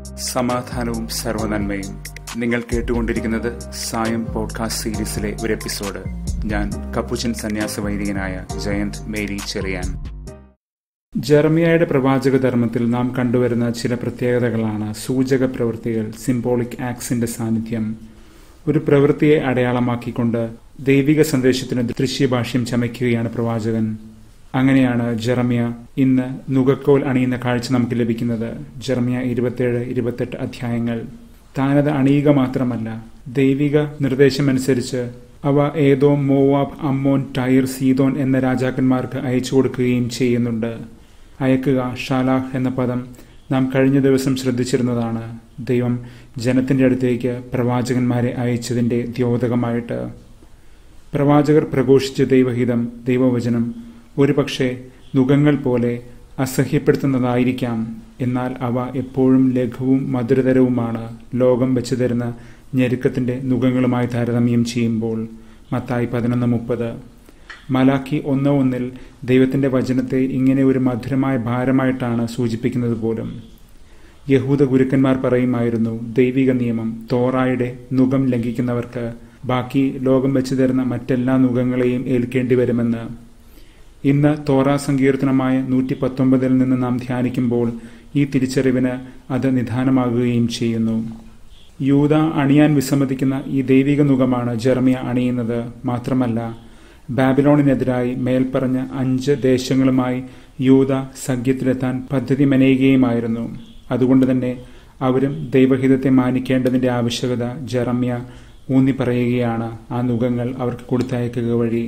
സമാധാനവും സർവനന്മയും നിങ്ങൾ കേട്ടുകൊണ്ടിരിക്കുന്നത് സായം പോഡ്കാസ്റ്റ് സീരീസിലെ ഒരു എപ്പിസോഡ് ഞാൻ കപ്പുച്ചൻ സന്യാസ വൈദികനായ ജയന്ത് മേരി ചെറിയാൻ ജെറമിയയുടെ പ്രവാചക ധർമ്മത്തിൽ നാം കണ്ടുവരുന്ന ചില പ്രത്യേകതകളാണ് സൂചക പ്രവൃത്തികൾ സിംബോളിക് ആക്സിന്റെ സാന്നിധ്യം ഒരു പ്രവൃത്തിയെ അടയാളമാക്കിക്കൊണ്ട് ദൈവിക സന്ദേശത്തിന് ദൃശ്യഭാഷ്യം ചമയ്ക്കുകയാണ് പ്രവാചകൻ അങ്ങനെയാണ് ജെറമിയ ഇന്ന് നുകക്കോൽ അണിയുന്ന കാഴ്ച നമുക്ക് ലഭിക്കുന്നത് ജെറമിയ ഇരുപത്തിയേഴ് ഇരുപത്തെട്ട് അധ്യായങ്ങൾ താനത് അണിയുക മാത്രമല്ല ദൈവിക നിർദ്ദേശമനുസരിച്ച് അവ ഏതോ മോവാബ് അമ്മോൻ ടൈർ സീതോൻ എന്ന രാജാക്കന്മാർക്ക് അയച്ചു കൊടുക്കുകയും ചെയ്യുന്നുണ്ട് അയക്കുക ഷാലാഹ് എന്ന പദം നാം കഴിഞ്ഞ ദിവസം ശ്രദ്ധിച്ചിരുന്നതാണ് ദൈവം ജനത്തിന്റെ അടുത്തേക്ക് പ്രവാചകന്മാരെ അയച്ചതിന്റെ ദ്യോതകമായിട്ട് പ്രവാചകർ പ്രഘോഷിച്ച ദൈവഹിതം ദൈവവചനം ഒരുപക്ഷെ നുഖങ്ങൾ പോലെ അസഹ്യപ്പെടുത്തുന്നതായിരിക്കാം എന്നാൽ അവ എപ്പോഴും ലഘുവും മധുരതരവുമാണ് ലോകം വെച്ചു തരുന്ന ഞെരുക്കത്തിന്റെ നുഖങ്ങളുമായി താരതമ്യം ചെയ്യുമ്പോൾ മത്തായി പതിനൊന്ന് മുപ്പത് മലാക്കി ഒന്ന് ഒന്നിൽ ദൈവത്തിന്റെ വചനത്തെ ഇങ്ങനെ ഒരു മധുരമായ ഭാരമായിട്ടാണ് സൂചിപ്പിക്കുന്നത് പോലും യഹൂദ ഗുരുക്കന്മാർ പറയുമായിരുന്നു ദൈവിക നിയമം തോറായുടെ നുഖം ലംഘിക്കുന്നവർക്ക് ബാക്കി ലോകം വെച്ചു തരുന്ന മറ്റെല്ലാ നുഖങ്ങളെയും ഏൽക്കേണ്ടി വരുമെന്ന് ഇന്ന് തോറ സങ്കീർത്തനമായ നൂറ്റി പത്തൊമ്പതിൽ നിന്ന് നാം ധ്യാനിക്കുമ്പോൾ ഈ തിരിച്ചറിവിന് അത് നിധാനമാകുകയും ചെയ്യുന്നു യൂത അണിയാൻ വിസമ്മതിക്കുന്ന ഈ ദൈവിക മുഖമാണ് ജെർമിയ അണിയുന്നത് മാത്രമല്ല ബാബിലോണിനെതിരായി മേൽപ്പറഞ്ഞ അഞ്ച് ദേശങ്ങളുമായി യൂത സഖ്യത്തിലെത്താൻ പദ്ധതി മെനയുകയുമായിരുന്നു അതുകൊണ്ട് തന്നെ അവരും ദൈവഹിതത്തെ മാനിക്കേണ്ടതിന്റെ ആവശ്യകത ജെറമ്യ ഊന്നി പറയുകയാണ് ആ നുഖങ്ങൾ അവർക്ക് കൊടുത്തയക്കുക വഴി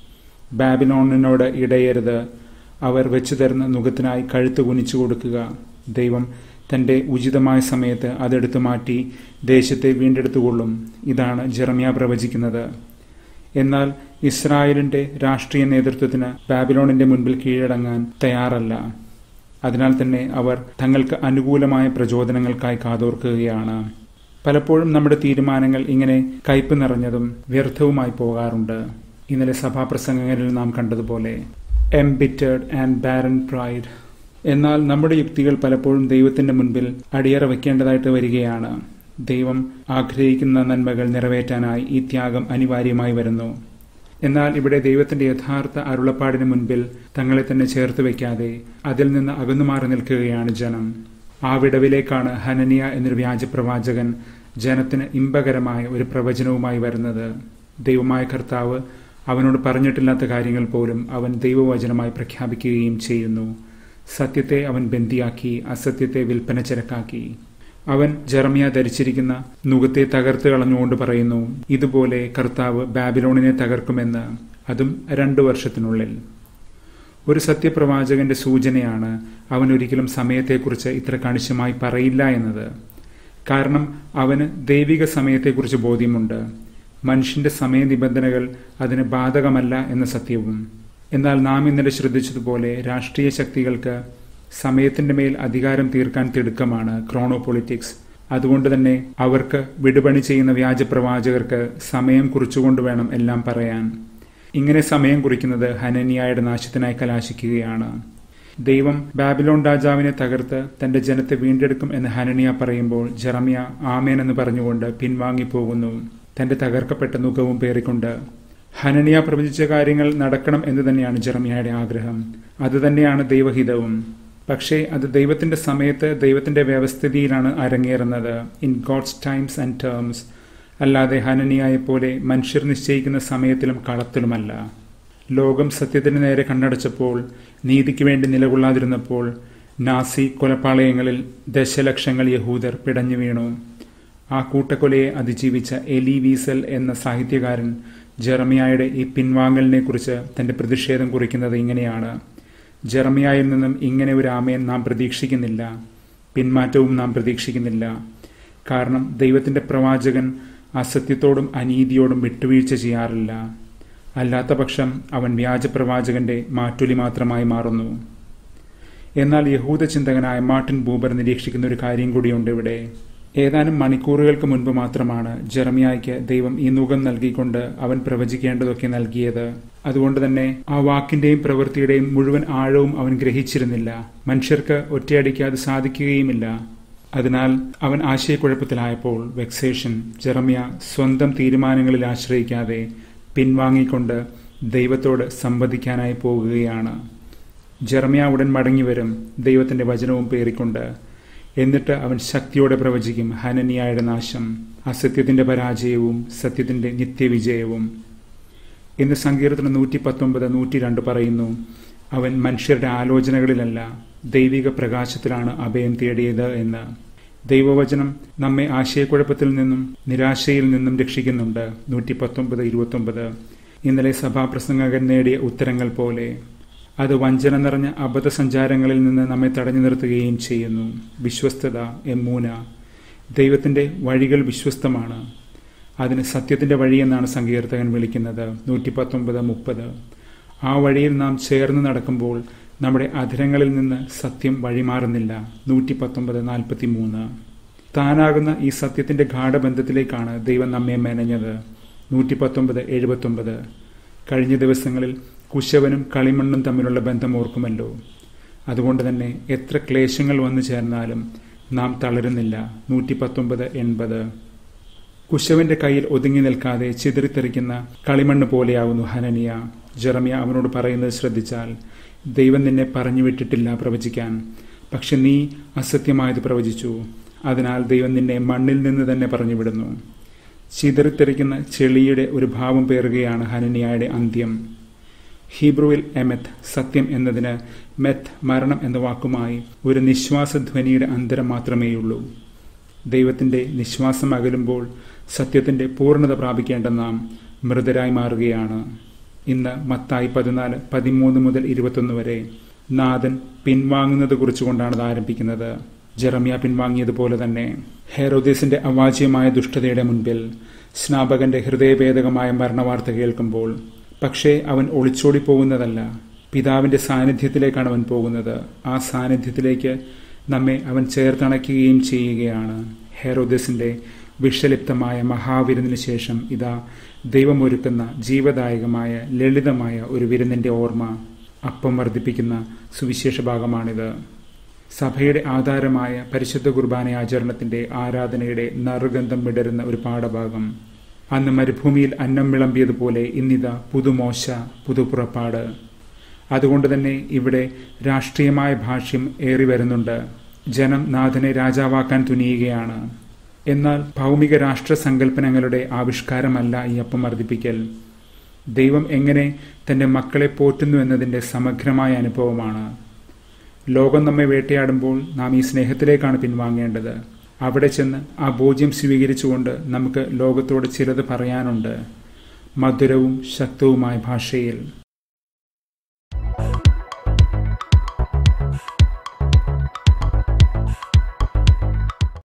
ബാബിലോണിനോട് ഇടയരുത് അവർ വെച്ചു തരുന്ന നുഖത്തിനായി കഴുത്ത് കുനിച്ചു കൊടുക്കുക ദൈവം തന്റെ ഉചിതമായ സമയത്ത് അതെടുത്തു മാറ്റി ദേശത്തെ വീണ്ടെടുത്തുകൊള്ളും ഇതാണ് ജെറമിയ പ്രവചിക്കുന്നത് എന്നാൽ ഇസ്രായേലിന്റെ രാഷ്ട്രീയ നേതൃത്വത്തിന് ബാബിലോണിന്റെ മുൻപിൽ കീഴടങ്ങാൻ തയ്യാറല്ല അതിനാൽ തന്നെ അവർ തങ്ങൾക്ക് അനുകൂലമായ പ്രചോദനങ്ങൾക്കായി കാതോർക്കുകയാണ് പലപ്പോഴും നമ്മുടെ തീരുമാനങ്ങൾ ഇങ്ങനെ കയ്പ് നിറഞ്ഞതും വ്യർത്ഥവുമായി പോകാറുണ്ട് ഇന്നലെ സഭാപ്രസംഗങ്ങളിൽ നാം കണ്ടതുപോലെ എംബിറ്റേഡ് ആൻഡ് ബാരൻ പ്രൈഡ് എന്നാൽ നമ്മുടെ യുക്തികൾ പലപ്പോഴും ദൈവത്തിന്റെ മുൻപിൽ അടിയറ വയ്ക്കേണ്ടതായിട്ട് വരികയാണ് ദൈവം ആഗ്രഹിക്കുന്ന നന്മകൾ നിറവേറ്റാനായി ഈ ത്യാഗം അനിവാര്യമായി വരുന്നു എന്നാൽ ഇവിടെ ദൈവത്തിന്റെ യഥാർത്ഥ അരുളപ്പാടിന് മുൻപിൽ തങ്ങളെ തന്നെ ചേർത്ത് വയ്ക്കാതെ അതിൽ നിന്ന് അകന്നുമാറി നിൽക്കുകയാണ് ജനം ആ വിടവിലേക്കാണ് ഹനനിയ എന്നൊരു വ്യാജപ്രവാചകൻ ജനത്തിന് ഇമ്പകരമായ ഒരു പ്രവചനവുമായി വരുന്നത് ദൈവമായ കർത്താവ് അവനോട് പറഞ്ഞിട്ടില്ലാത്ത കാര്യങ്ങൾ പോലും അവൻ ദൈവവചനമായി പ്രഖ്യാപിക്കുകയും ചെയ്യുന്നു സത്യത്തെ അവൻ ബന്ദിയാക്കി അസത്യത്തെ വിൽപ്പന ചരക്കാക്കി അവൻ ജെറമിയ ധരിച്ചിരിക്കുന്ന നുഖത്തെ തകർത്ത് കളഞ്ഞുകൊണ്ട് പറയുന്നു ഇതുപോലെ കർത്താവ് ബാബിലോണിനെ തകർക്കുമെന്ന് അതും രണ്ടു വർഷത്തിനുള്ളിൽ ഒരു സത്യപ്രവാചകന്റെ സൂചനയാണ് അവൻ ഒരിക്കലും സമയത്തെക്കുറിച്ച് ഇത്ര കണിശമായി പറയില്ല എന്നത് കാരണം അവന് ദൈവിക സമയത്തെക്കുറിച്ച് ബോധ്യമുണ്ട് മനുഷ്യന്റെ സമയനിബന്ധനകൾ അതിന് ബാധകമല്ല എന്ന സത്യവും എന്നാൽ നാം ഇന്നലെ ശ്രദ്ധിച്ചതുപോലെ രാഷ്ട്രീയ ശക്തികൾക്ക് സമയത്തിന്റെ മേൽ അധികാരം തീർക്കാൻ തിടുക്കമാണ് ക്രോണോ പൊളിറ്റിക്സ് അതുകൊണ്ട് തന്നെ അവർക്ക് വിടുപണി ചെയ്യുന്ന വ്യാജപ്രവാചകർക്ക് സമയം കുറിച്ചുകൊണ്ട് വേണം എല്ലാം പറയാൻ ഇങ്ങനെ സമയം കുറിക്കുന്നത് ഹനനിയായുടെ നാശത്തിനായി കലാശിക്കുകയാണ് ദൈവം ബാബിലോൺ രാജാവിനെ തകർത്ത് തന്റെ ജനത്തെ വീണ്ടെടുക്കും എന്ന് ഹനനിയ പറയുമ്പോൾ ജെറമിയ ആമേൻ എന്ന് പറഞ്ഞുകൊണ്ട് പിൻവാങ്ങിപ്പോകുന്നു തന്റെ തകർക്കപ്പെട്ട മുഖവും പേറിക്കൊണ്ട് ഹനനിയ പ്രവചിച്ച കാര്യങ്ങൾ നടക്കണം എന്ന് തന്നെയാണ് ജെറമിയയുടെ ആഗ്രഹം അതുതന്നെയാണ് ദൈവഹിതവും പക്ഷേ അത് ദൈവത്തിന്റെ സമയത്ത് ദൈവത്തിന്റെ വ്യവസ്ഥിതിയിലാണ് അരങ്ങേറുന്നത് in God's times and terms അല്ലാതെ ഹനനിയായെ പോലെ മനുഷ്യർ നിശ്ചയിക്കുന്ന സമയത്തിലും കളത്തിലുമല്ല ലോകം സത്യത്തിന് നേരെ കണ്ണടച്ചപ്പോൾ നീതിക്ക് വേണ്ടി നിലകൊള്ളാതിരുന്നപ്പോൾ നാസി കൊലപാളയങ്ങളിൽ ദശലക്ഷങ്ങൾ യഹൂദർ പിടഞ്ഞു വീണു ആ കൂട്ടക്കൊലയെ അതിജീവിച്ച എലി വീസൽ എന്ന സാഹിത്യകാരൻ ജെറമിയായുടെ ഈ പിൻവാങ്ങലിനെ കുറിച്ച് തന്റെ പ്രതിഷേധം കുറിക്കുന്നത് ഇങ്ങനെയാണ് ജെറമിയായിൽ നിന്നും ഇങ്ങനെ ഒരു ആമയൻ നാം പ്രതീക്ഷിക്കുന്നില്ല പിന്മാറ്റവും നാം പ്രതീക്ഷിക്കുന്നില്ല കാരണം ദൈവത്തിന്റെ പ്രവാചകൻ അസത്യത്തോടും അനീതിയോടും വിട്ടുവീഴ്ച ചെയ്യാറില്ല അല്ലാത്ത പക്ഷം അവൻ വ്യാജപ്രവാചകന്റെ മാറ്റൊലി മാത്രമായി മാറുന്നു എന്നാൽ യഹൂദ ചിന്തകനായ മാർട്ടിൻ ബൂബർ നിരീക്ഷിക്കുന്ന ഒരു കാര്യം കൂടിയുണ്ട് ഇവിടെ ഏതാനും മണിക്കൂറുകൾക്ക് മുൻപ് മാത്രമാണ് ജെറമിയായ്ക്ക് ദൈവം ഈ നുകം നൽകിക്കൊണ്ട് അവൻ പ്രവചിക്കേണ്ടതൊക്കെ നൽകിയത് അതുകൊണ്ട് തന്നെ ആ വാക്കിന്റെയും പ്രവൃത്തിയുടെയും മുഴുവൻ ആഴവും അവൻ ഗ്രഹിച്ചിരുന്നില്ല മനുഷ്യർക്ക് ഒറ്റയടിക്ക് അത് സാധിക്കുകയുമില്ല അതിനാൽ അവൻ ആശയക്കുഴപ്പത്തിലായപ്പോൾ വെക്സേഷൻ ജെറമിയ സ്വന്തം തീരുമാനങ്ങളിൽ ആശ്രയിക്കാതെ പിൻവാങ്ങിക്കൊണ്ട് ദൈവത്തോട് സംവദിക്കാനായി പോകുകയാണ് ജെറമിയ ഉടൻ മടങ്ങിവരും ദൈവത്തിന്റെ വചനവും പേറിക്കൊണ്ട് എന്നിട്ട് അവൻ ശക്തിയോടെ പ്രവചിക്കും ഹനനിയായുടെ നാശം അസത്യത്തിന്റെ പരാജയവും സത്യത്തിന്റെ നിത്യവിജയവും ഇന്ന് സങ്കീർത്തനം നൂറ്റി പത്തൊമ്പത് നൂറ്റി രണ്ട് പറയുന്നു അവൻ മനുഷ്യരുടെ ആലോചനകളിലല്ല ദൈവിക പ്രകാശത്തിലാണ് അഭയം തേടിയത് എന്ന് ദൈവവചനം നമ്മെ ആശയക്കുഴപ്പത്തിൽ നിന്നും നിരാശയിൽ നിന്നും രക്ഷിക്കുന്നുണ്ട് നൂറ്റി പത്തൊമ്പത് ഇരുപത്തൊമ്പത് ഇന്നലെ സഭാപ്രസംഗകൻ നേടിയ ഉത്തരങ്ങൾ പോലെ അത് വഞ്ചന നിറഞ്ഞ അബദ്ധസഞ്ചാരങ്ങളിൽ നിന്ന് നമ്മെ തടഞ്ഞു നിർത്തുകയും ചെയ്യുന്നു വിശ്വസ്തത എമ്മൂന ദൈവത്തിന്റെ വഴികൾ വിശ്വസ്തമാണ് അതിന് സത്യത്തിന്റെ വഴിയെന്നാണ് സങ്കീർത്തകൻ വിളിക്കുന്നത് നൂറ്റി പത്തൊമ്പത് മുപ്പത് ആ വഴിയിൽ നാം ചേർന്ന് നടക്കുമ്പോൾ നമ്മുടെ അധരങ്ങളിൽ നിന്ന് സത്യം വഴിമാറുന്നില്ല നൂറ്റി പത്തൊമ്പത് നാൽപ്പത്തി മൂന്ന് താനാകുന്ന ഈ സത്യത്തിന്റെ ഗാഠബന്ധത്തിലേക്കാണ് ദൈവം നമ്മെ മെനഞ്ഞത് നൂറ്റി പത്തൊമ്പത് എഴുപത്തൊമ്പത് കഴിഞ്ഞ ദിവസങ്ങളിൽ കുശവനും കളിമണ്ണും തമ്മിലുള്ള ബന്ധം ഓർക്കുമല്ലോ അതുകൊണ്ട് തന്നെ എത്ര ക്ലേശങ്ങൾ വന്നു ചേർന്നാലും നാം തളരുന്നില്ല നൂറ്റി പത്തൊമ്പത് എൺപത് കുശവന്റെ കയ്യിൽ ഒതുങ്ങി നിൽക്കാതെ ചിതറിത്തെറിക്കുന്ന കളിമണ്ണ് പോലെയാവുന്നു ഹനനിയ ജെറമിയ അവനോട് പറയുന്നത് ശ്രദ്ധിച്ചാൽ ദൈവം നിന്നെ പറഞ്ഞു വിട്ടിട്ടില്ല പ്രവചിക്കാൻ പക്ഷെ നീ അസത്യമായത് പ്രവചിച്ചു അതിനാൽ ദൈവം നിന്നെ മണ്ണിൽ നിന്ന് തന്നെ പറഞ്ഞു വിടുന്നു ചിതറിത്തെറിക്കുന്ന ചെളിയുടെ ഒരു ഭാവം പേറുകയാണ് ഹനനിയയുടെ അന്ത്യം ഹീബ്രുവിൽ എമെത്ത് സത്യം എന്നതിന് മെത്ത് മരണം എന്ന വാക്കുമായി ഒരു നിശ്വാസധ്വനിയുടെ അന്തരം മാത്രമേയുള്ളൂ ദൈവത്തിന്റെ നിശ്വാസം അകലുമ്പോൾ സത്യത്തിന്റെ പൂർണ്ണത പ്രാപിക്കേണ്ട നാം മൃതരായി മാറുകയാണ് ഇന്ന് മത്തായി പതിനാല് പതിമൂന്ന് മുതൽ ഇരുപത്തൊന്ന് വരെ നാഥൻ പിൻവാങ്ങുന്നത് കുറിച്ചുകൊണ്ടാണ് ഇത് ആരംഭിക്കുന്നത് ജെറമിയ പിൻവാങ്ങിയതുപോലെ തന്നെ ഹെറോദേസിന്റെ അവാച്യമായ ദുഷ്ടതയുടെ മുൻപിൽ സ്നാപകന്റെ ഹൃദയഭേദകമായ മരണവാർത്ത കേൾക്കുമ്പോൾ പക്ഷേ അവൻ ഒളിച്ചോടി പോകുന്നതല്ല പിതാവിന്റെ സാന്നിധ്യത്തിലേക്കാണ് അവൻ പോകുന്നത് ആ സാന്നിധ്യത്തിലേക്ക് നമ്മെ അവൻ ചേർത്തണയ്ക്കുകയും ചെയ്യുകയാണ് ഹെറോദസിന്റെ വിഷലിപ്തമായ മഹാവിരുന്നിന് ശേഷം ഇതാ ദൈവമൊരുക്കുന്ന ജീവദായകമായ ലളിതമായ ഒരു വിരുന്നിന്റെ ഓർമ്മ അപ്പം വർദ്ധിപ്പിക്കുന്ന സുവിശേഷ ഭാഗമാണിത് സഭയുടെ ആധാരമായ പരിശുദ്ധ കുർബാന ആചരണത്തിന്റെ ആരാധനയുടെ നറുഗന്ധം വിടരുന്ന ഒരു പാഠഭാഗം അന്ന് മരുഭൂമിയിൽ അന്നം വിളമ്പിയതുപോലെ ഇന്നിതാ പുതുമോശ പുതുപുറപ്പാട് അതുകൊണ്ട് തന്നെ ഇവിടെ രാഷ്ട്രീയമായ ഭാഷ്യം ഏറി വരുന്നുണ്ട് ജനം നാഥനെ രാജാവാക്കാൻ തുനിയുകയാണ് എന്നാൽ ഭൗമിക രാഷ്ട്ര സങ്കല്പനങ്ങളുടെ ആവിഷ്കാരമല്ല ഈ അപ്പം വർദ്ധിപ്പിക്കൽ ദൈവം എങ്ങനെ തന്റെ മക്കളെ പോറ്റുന്നു എന്നതിന്റെ സമഗ്രമായ അനുഭവമാണ് ലോകം നമ്മെ വേട്ടയാടുമ്പോൾ നാം ഈ സ്നേഹത്തിലേക്കാണ് പിൻവാങ്ങേണ്ടത് അവിടെ ചെന്ന് ആ ബോധ്യം സ്വീകരിച്ചുകൊണ്ട് നമുക്ക് ലോകത്തോട് ചിലത് പറയാനുണ്ട് മധുരവും ശക്തവുമായ ഭാഷയിൽ